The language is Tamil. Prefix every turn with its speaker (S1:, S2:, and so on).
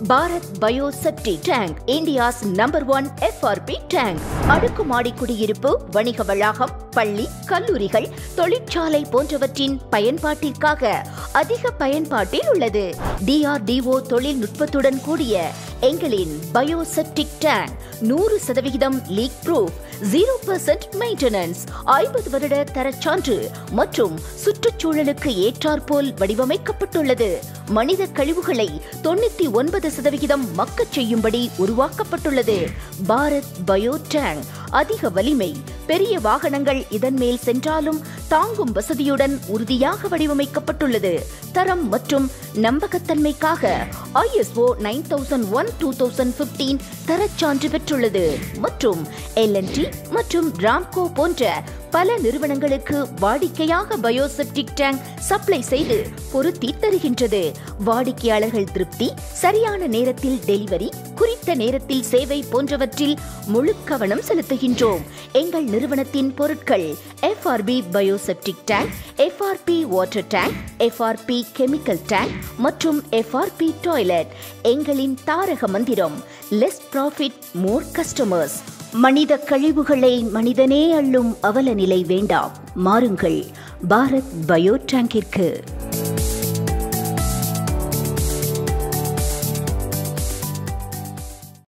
S1: Bharat bio septic tank India's number one FRP tank அடுக்குமாடி குடியிருப்பு வணிக வளாகம் பள்ளி கல்லூரிகள் தொழிற்சாலை போன்றவற்றின் பயன்பாட்டிற்காக அதிக பயன்பாட்டில் உள்ளது டிஆர்டிஓ தொழில்நுட்பத்துடன் கூடிய எங்களின் பயோசெப்டிக் டேங்க் நூறு சதவிகிதம் leak proof zero percent maintenance ஐம்பது வருட தரச்சான்று மற்றும் சுற்றுச்சூழலுக்கு ஏற்றாற்போல் வடிவமைக்கப்பட்டுள்ளது மனித கழிவுகளை தொண்ணூத்தி ஒன்பது சதவிகிதம் மக்கச் செய்யும்படி உருவாக்கப்பட்டுள்ளது பாரத் பயோ டேங்க் அதிக வலிமை பெரிய வாகனங்கள் இதன் மேல் சென்றாலும் தாங்கும் வசதியுடன் உறுதியாக வடிவமைக்கப்பட்டுள்ளது தரம் மற்றும் நம்பகத்தன்மைக்காக ISO nine thousand one two thousand fifteen தரச்சான்று பெற்றுள்ளது மற்றும் எல்என்டி மற்றும் ராம்கோ போன்ற பல நிறுவனங்களுக்கு வாடிக்கையாக பயோசெப்டிக் டேங்க் சப்ளை செய்து பொருத்தி தருகின்றது வாடிக்கையாளர்கள் திருப்தி சரியான நேரத்தில் டெலிவரி குறித்த நேரத்தில் சேவை போன்றவற்றில் முழு கவனம் செலுத்துகின்றோம் எங்கள் நிறுவனத்தின் பொருட்கள் FRP bio septic tank FRP water tank FRP chemical tank மற்றும் எஃப்ஆர்பி டாய்லெட் எங்களின் தாரக மந்திரம் லெஸ் ப்ராஃபிட் மோர் கஸ்டமர்ஸ் மனித கழிவுகளை மனிதனே அள்ளும் அவல நிலை வேண்டாம் மாறுங்கள் பாரத் பயோ டேங்கிற்கு